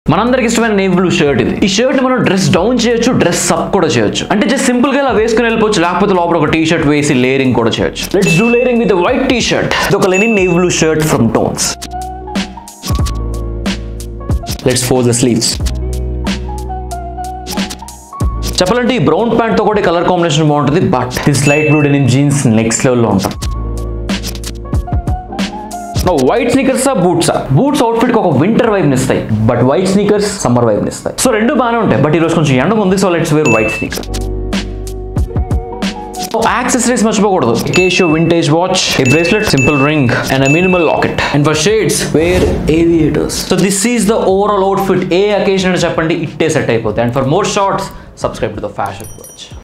మనందరికి ఇష్టమైన navy blue shirt ఇది ఈ షర్ట్ మనం డ్రెస్ డౌన్ చేయొచ్చు డ్రెస్ అప్ కూడా చేయొచ్చు అంటే జస్ట్ సింపుల్ గా ఇలా వేసుకుని వెళ్ళిపోవచ్చు లేకపోతే లోపల ఒక టీ షర్ట్ వేసి లేరింగ్ కూడా చేయొచ్చు let's do layering with white T shirt ఇది ఒక linen navy blue shirt from tones let's four the sleeves చెప్పాలంటే ఈ బ్రౌన్ ప్యాంట్ తో కూడా కలర్ కాంబినేషన్ బాగుంటుంది but this light blue denim jeans next లెవెల్లో ఉంటాం white sneakers boots boots outfit ఒక వింటర్ వైబ్ ఇస్తాయి but white sneakers summer vibe ఇస్తాయి సో రెండు బాగానే ఉంటాయి బట్ ఈరోజు కొంచెం ఎండ ఉంది so let's wear white sneaker accessories మర్చిపోకూడదు కేషో vintage watch a bracelet simple ring and minimal locket and for shades wear aviators so this is the overall outfit ఏ అకేషన్ అని చెప్పండి ఇట్టే సెట్ అయిపోతాయి and for more shorts subscribe to the fashion watch